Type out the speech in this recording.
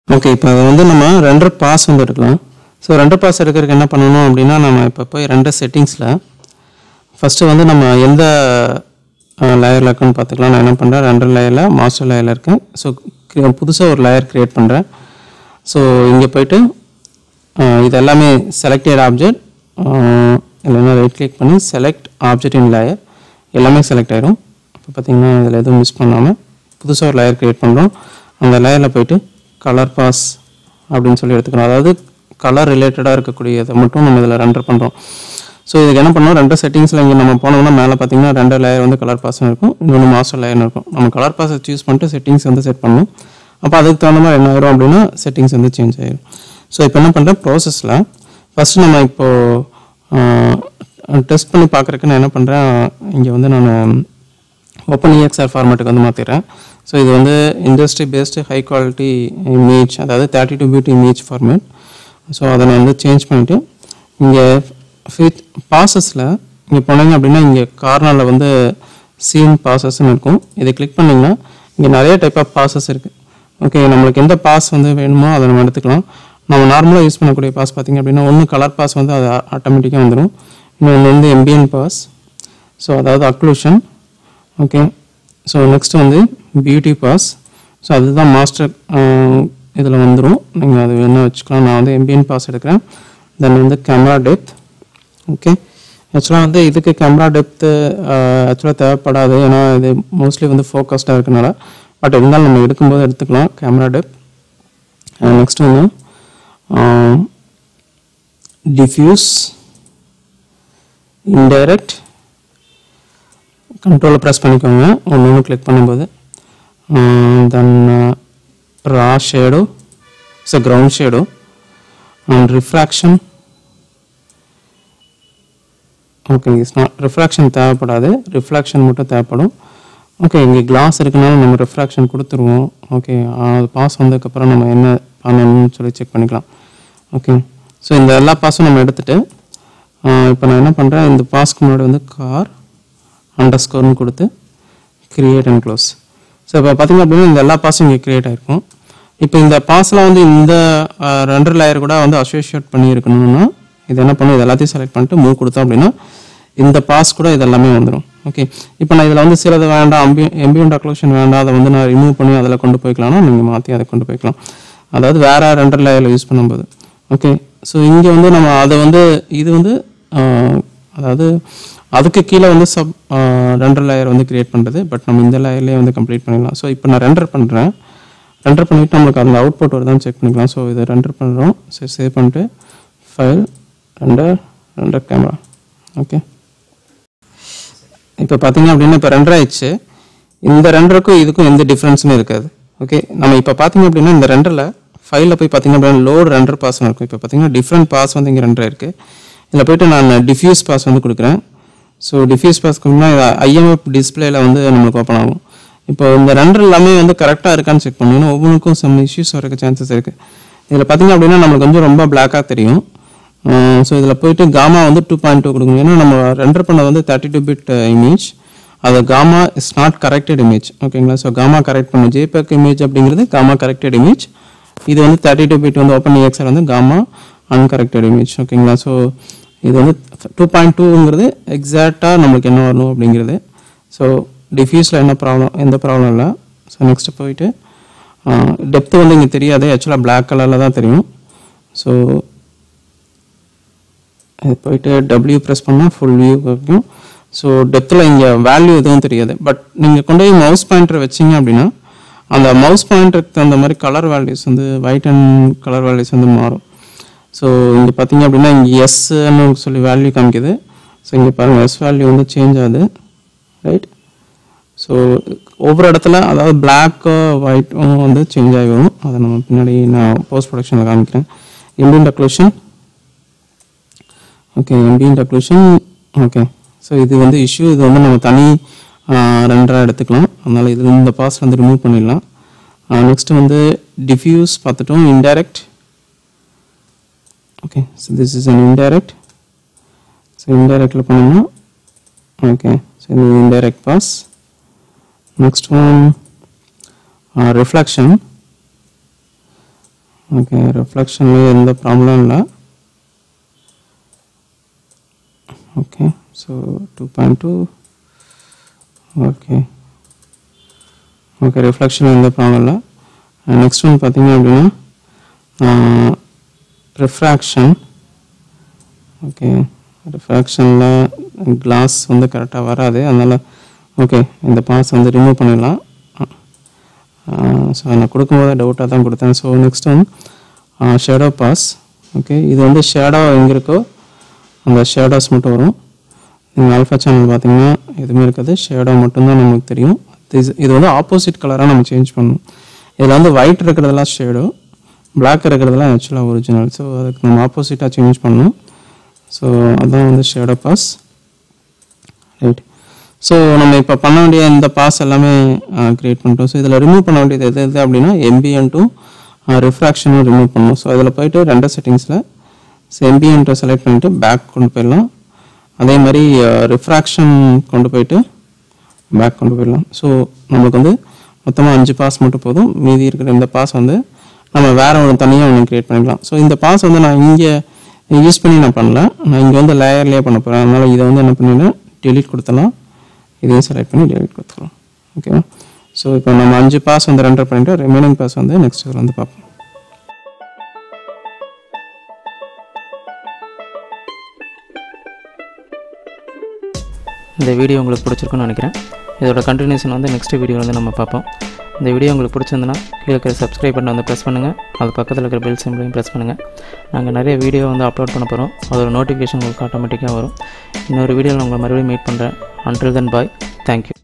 okay இப்போ அதை வந்து நம்ம ரெண்டர் பாஸ் வந்து எடுக்கலாம் ஸோ ரெண்டர் பாஸ் எடுக்கிறதுக்கு என்ன பண்ணணும் அப்படின்னா நம்ம இப்போ போய் ரெண்டர் செட்டிங்ஸில் ஃபஸ்ட்டு வந்து நம்ம எந்த லேயரில் இருக்குன்னு பார்த்துக்கலாம் நான் என்ன பண்ணுறேன் ரெண்டர் லேயரில் மாஸ்டர் லேயரில் இருக்கேன் ஸோ புதுசாக ஒரு லேயர் க்ரியேட் பண்ணுறேன் ஸோ இங்கே போயிட்டு அஹ், இது எல்லாமே செலக்டட் ஆப்ஜெக்ட் இல்லைன்னா ரைட் கிளிக் பண்ணி செலக்ட் ஆப்ஜெக்ட் இன் லேயர் எல்லாமே செலக்ட் ஆயிரும் இப்போ பார்த்தீங்கன்னா இதில் எதுவும் மிஸ் பண்ணாமல் புதுசாக ஒரு லேயர் க்ரியேட் பண்ணுறோம் அந்த லேயரில் போயிட்டு கலர் பாஸ் அப்படின்னு சொல்லி எடுத்துக்கிறோம் அதாவது கலர் ரிலேட்டடாக இருக்கக்கூடியதை மட்டும் நம்ம இதில் ரெண்டர் பண்ணுறோம் ஸோ இதுக்கு என்ன பண்ணோம் ரெண்டு செட்டிங்ஸில் இங்கே நம்ம போனோம்னா மேலே பார்த்தீங்கன்னா ரெண்டு லேயர் வந்து கலர் பாஸ்னு இருக்கும் இன்னொன்று மாஸ்டர் லேயர்னு இருக்கும் நம்ம கலர் பாஸை சூஸ் பண்ணிட்டு செட்டிங்ஸ் வந்து செட் பண்ணணும் அப்போ அதுக்கு தகுந்த மாதிரி என்ன ஆயிரும் அப்படின்னா செட்டிங்ஸ் வந்து சேஞ்ச் ஆயிரும் ஸோ இப்போ என்ன பண்ணுறேன் ப்ராசஸில் ஃபஸ்ட்டு நம்ம இப்போது டெஸ்ட் பண்ணி பார்க்குறதுக்கு நான் என்ன பண்ணுறேன் இங்கே வந்து நான் ஓப்பன் இஎக்ஸ்ஆர் ஃபார்மேட்டுக்கு வந்து மாற்றிடுறேன் ஸோ இது வந்து industry based high quality image அதாவது thirty two beauty image format so அதை நான் வந்து சேஞ்ச் பண்ணிவிட்டு இங்கே ஃபிட் பாசஸில் இங்கே போனீங்க அப்படின்னா இங்கே கார்னரில் வந்து சீன் பாசஸ்ன்னு இருக்கும் இதை கிளிக் பண்ணிங்கன்னா இங்கே நிறைய டைப் ஆஃப் பாசஸ் இருக்குது ஓகே நம்மளுக்கு எந்த பாஸ் வந்து வேணுமோ அதை நம்ம எடுத்துக்கலாம் நம்ம நார்மலாக யூஸ் பண்ணக்கூடிய பாஸ் பார்த்திங்க அப்படின்னா ஒன்று கலர் பாஸ் வந்து அது ஆட்டோமேட்டிக்காக வந்துடும் இன்னொன்று வந்து எம்பிஎன் பாஸ் ஸோ அதாவது அக்ளூஷன் ஓகே ஸோ நெக்ஸ்ட் வந்து பியூட்டி பாஸ் ஸோ அதுதான் மாஸ்டர் இதில் வந்துடும் நீங்கள் அது வேணால் வச்சுக்கலாம் நான் வந்து எம்பிஎன் பாஸ் எடுக்கிறேன் தென் வந்து கேமரா டெப்த் ஓகே ஆக்சுவலாக வந்து இதுக்கு கேமரா டெப்த்து ஆக்சுவலாக தேவைப்படாது ஏன்னா இது மோஸ்ட்லி வந்து ஃபோக்கஸ்டாக இருக்கனால பட் இருந்தாலும் நம்ம எடுக்கும்போது எடுத்துக்கலாம் கேமரா டெப்த் நெக்ஸ்ட் வந்து டிஃப்யூஸ் இன்டைரக்ட் கண்ட்ரோலை ப்ரெஸ் பண்ணிக்கோங்க ஒன்று ஒன்று கிளிக் பண்ணும்போது then raw shadow it's ground shadow and refraction okay it's not refraction தேவைப்படாது ரிஃப்ராக்ஷன் மட்டும் தேவைப்படும் ஓகே இங்கே கிளாஸ் இருக்கனால நம்ம ரிஃப்ராக்ஷன் கொடுத்துருவோம் ஓகே அது பாஸ் வந்ததுக்கப்புறம் நம்ம என்ன பண்ணணும்னு சொல்லி செக் பண்ணிக்கலாம் ஓகே ஸோ இந்த எல்லா பாஸும் நம்ம எடுத்துகிட்டு இப்போ நான் என்ன பண்ணுறேன் இந்த பாஸ்க்கு முன்னாடி வந்து கார் அண்டர் ஸ்கோர்னு கொடுத்து கிரியேட் அண்ட் க்ளோஸ் ஸோ இப்போ பார்த்தீங்க அப்படின்னா இந்த எல்லா பாஸும் இங்கே கிரியேட் ஆயிருக்கும் இப்போ இந்த பாஸ்லாம் வந்து இந்த அஹ், ரெண்டு லேயர் கூட வந்து அசோசியேட் பண்ணி இருக்கணும்னா இது என்ன பண்ணும் இது எல்லாத்தையும் செலக்ட் பண்ணிட்டு மூவ் கொடுத்தோம் அப்படின்னா இந்த பாஸ் கூட இது எல்லாமே வந்துடும் ஓகே இப்போ நான் இதில் வந்து சிலது வேண்டாம் அம்பி எம்பியன் அக்ளோஷன் வேண்டாம் அதை வந்து நான் ரிமூவ் பண்ணி அதில் கொண்டு போய்க்கலாம்னா நீங்கள் மாற்றி அதை கொண்டு போய்க்கலாம் அதாவது வேற ரெண்டர் லேயரில் யூஸ் பண்ணும்போது ஓகே ஸோ இங்கே வந்து நம்ம அதை வந்து இது வந்து ஆஹ், அதாவது அதுக்கு கீழே வந்து சப் ரெண்டர் லேயர் வந்து கிரியேட் பண்ணுறது பட் நம்ம இந்த லேயர்லேயே வந்து கம்ப்ளீட் பண்ணிடலாம் ஸோ இப்போ நான் ரெண்டர் பண்ணுறேன் ரெண்டர் பண்ணிவிட்டு நம்மளுக்கு அந்த அவுட்புட் வருதான்னு செக் பண்ணிக்கலாம் ஸோ இதை ரெண்டர் பண்ணுறோம் சரி சேவ் பண்ணிட்டு file render render camera okay இப்போ பார்த்தீங்க அப்படின்னா இப்போ ரெண்டர் ஆயிடுச்சு இந்த ரெண்டருக்கும் இதுக்கும் எந்த டிஃப்ரென்ஸுமே இருக்காது ஓகே நம்ம இப்போ பார்த்தீங்க அப்படின்னா இந்த ரெண்டரில் ஃபைலில் போய் பார்த்தீங்க அப்படின்னா லோடு ரெண்டர் பாஸ் இருக்கும் இப்போ பார்த்தீங்கன்னா டிஃப்ரெண்ட் பாஸ் வந்து இங்கே ரெண்டர் இருக்குது இதில் போயிட்டு நான் டிஃப்யூஸ் பாஸ் வந்து கொடுக்குறேன் ஸோ டிஃப்யூஸ் பாஸ் கொடுத்தா ஐஎம்எஃப் டிஸ்பிளேல வந்து நம்மளுக்கு ஓப்பன் ஆகும் இப்போ இந்த ரெண்டர் எல்லாமே வந்து கரெக்டாக இருக்கான்னு செக் பண்ணணும் ஏன்னா ஒவ்வொன்றுக்கும் சம் இஷ்யூஸ் வரக்கு சான்சஸ் இருக்குது இதில் பார்த்தீங்க அப்படின்னா நம்மளுக்கு கொஞ்சம் ரொம்ப பிளாக்காக தெரியும் ஸோ இதில் போயிட்டு காமா வந்து டூ பாயிண்ட் டூ கொடுக்கணும் ஏன்னா நம்ம ரெண்டர் பண்ணது வந்து தேர்ட்டி டூ பிட் இமேஜ் அது gamma is not corrected image ஓகேங்களா ஸோ காமா கரெக்ட் பண்ணும் ஜேபேக் இமேஜ் அப்படிங்கிறது காமா கரெக்டட் இமேஜ் இது வந்து தேர்ட்டி டூ பிட் வந்து ஓப்பன் இஎக்ஸ்ஆர் வந்து காமா அன்கரெக்டட் இமேஜ் ஓகேங்களா ஸோ இது வந்து டூ பாயிண்ட் டூங்கிறது எக்ஸாக்டாக நம்மளுக்கு என்ன வரணும் அப்படிங்கிறது ஸோ டிஃப்யூஸில் என்ன ப்ராப்ளம் எந்த ப்ராப்ளம் இல்லை ஸோ நெக்ஸ்ட் போயிட்டு டெப்த்து வந்து இங்கே தெரியாது ஆக்சுவலாக Black கலரில் தான் தெரியும் ஸோ இது போயிட்டு டபிள்யூ ப்ரெஸ் பண்ணால் ஃபுல் வியூ வரைக்கும் ஸோ டெப்த்தில் இங்கே வேல்யூ எதுவும் தெரியாது பட் நீங்கள் கொண்டு போய் மவுஸ் பாயிண்டர் வச்சீங்க அப்படின்னா அந்த மவுஸ் பாயிண்டருக்கு தகுந்த மாதிரி கலர் வேல்யூஸ் வந்து ஒயிட் அண்ட் கலர் வேல்யூஸ் வந்து மாறும் ஸோ இங்கே பார்த்தீங்க அப்படின்னா இங்கே எஸ்ன்னு சொல்லி வேல்யூ காமிக்குது ஸோ இங்கே பாருங்கள் எஸ் வேல்யூ வந்து சேஞ்ச் ஆகுது ரைட் ஸோ ஒவ்வொரு இடத்துல அதாவது பிளாக்கும் ஒயிட்டும் வந்து சேஞ்ச் ஆகி வரும் அதை நம்ம பின்னாடி நான் போஸ்ட் ப்ரொடக்ஷனில் காமிக்கிறேன் ambient occlusion okay ambient occlusion okay so இது வந்து இஷ்யூ இது வந்து நம்ம தனி ரெண்டராக எடுத்துக்கலாம் அதனால் இது இந்த பாஸ் வந்து ரிமூவ் பண்ணிடலாம் நெக்ஸ்ட் வந்து டிஃப்யூஸ் பார்த்துட்டோம் indirect okay so this is an indirect so இன்டைரக்டில் பண்ணோம்னா ஓகே ஸோ இது indirect pass next one reflection okay ரிஃப்ளெக்ஷன்லேயே எந்த ப்ராப்ளம் இல்லை okay so two point two okay okay reflection எந்த ப்ராப்ளம் இல்லை நெக்ஸ்ட் ஒன் பார்த்தீங்க அப்படின்னா ரிஃப்ராக்ஷன் ஓகே ரிஃப்ராக்ஷனில் கிளாஸ் வந்து கரெக்டாக வராது அதனால் ஓகே இந்த பாஸ் வந்து ரிமூவ் பண்ணிடலாம் ஸோ நான் கொடுக்கும்போது டவுட்டாக தான் கொடுத்தேன் so next one shadow pass okay இது வந்து ஷேடோ எங்கே இருக்கோ அந்த ஷேடோஸ் மட்டும் வரும் நீங்கள் ஆல்ஃபா சேனல் பார்த்தீங்கன்னா எதுவுமே இருக்காது ஷேடோ மட்டும்தான் நமக்கு தெரியும் இது இது வந்து ஆப்போசிட் கலராக நம்ம சேஞ்ச் பண்ணணும் இதில் வந்து ஒயிட் இருக்கிறதெல்லாம் ஷேடோ பிளாக் இருக்கிறதெல்லாம் ஆக்சுவலாக ஒரிஜினல் ஸோ அதுக்கு நம்ம ஆப்போசிட்டாக சேஞ்ச் பண்ணணும் ஸோ அதான் வந்து ஷேடோ பாஸ் ரைட் ஸோ நம்ம இப்போ பண்ண வேண்டிய இந்த பாஸ் எல்லாமே க்ரியேட் பண்ணிட்டோம் ஸோ இதில் ரிமூவ் பண்ண வேண்டியது எது எது அப்படின்னா எம்பிஎன்ட்டும் ரிஃப்ராக்ஷனும் ரிமூவ் பண்ணணும் ஸோ இதில் போயிட்டு ரெண்டு செட்டிங்ஸில் ஸோ எம்பிஎன்ட்டை செலக்ட் பண்ணிவிட்டு பேக் கொண்டு போயிடலாம் அதே மாதிரி ரிஃப்ராக்ஷன் கொண்டு போயிட்டு பேக் கொண்டு போயிடலாம் ஸோ நம்மளுக்கு வந்து மொத்தமாக அஞ்சு பாஸ் மட்டும் போதும் மீதி இருக்கிற இந்த பாஸ் வந்து நம்ம வேற ஒன்று தனியாக ஒன்று க்ரியேட் பண்ணிக்கலாம் ஸோ இந்த பாஸ் வந்து நான் இங்கே யூஸ் பண்ணி நான் பண்ணல நான் இங்கே வந்து லேயர்லேயே பண்ண போகிறேன் அதனால் இதை வந்து என்ன பண்ணிடுறேன் delete கொடுத்துடலாம் இதையும் செலக்ட் பண்ணி delete கொடுத்துக்கலாம் ஓகேவா ஸோ இப்போ நம்ம அஞ்சு பாஸ் வந்து ரெண்டர் பண்ணிவிட்டு ரிமைனிங் பாஸ் வந்து நெக்ஸ்ட் வந்து பார்ப்போம் இந்த வீடியோ உங்களுக்கு பிடிச்சிருக்குன்னு நினைக்கிறேன் இதோட கண்டினியூஷன் வந்து நெக்ஸ்ட் வீடியோ வந்து நம்ம பார்ப்போம் இந்த வீடியோ உங்களுக்கு பிடிச்சிருந்துன்னா கீழே இருக்கிற சப்ஸ்கிரைப் பட்டன் வந்து ப்ரெஸ் பண்ணுங்கள் அது பக்கத்தில் இருக்கிற பெல் சிம்பிளையும் ப்ரெஸ் பண்ணுங்கள் நாங்கள் நிறைய வீடியோ வந்து அப்லோட் பண்ண போகிறோம் அதோட நோட்டிஃபிகேஷன் உங்களுக்கு ஆட்டோமேட்டிக்காக வரும் இன்னொரு வீடியோவில் உங்களை மறுபடியும் மீட் பண்ணுறேன் அன்டில் தென் பாய் தேங்க்யூ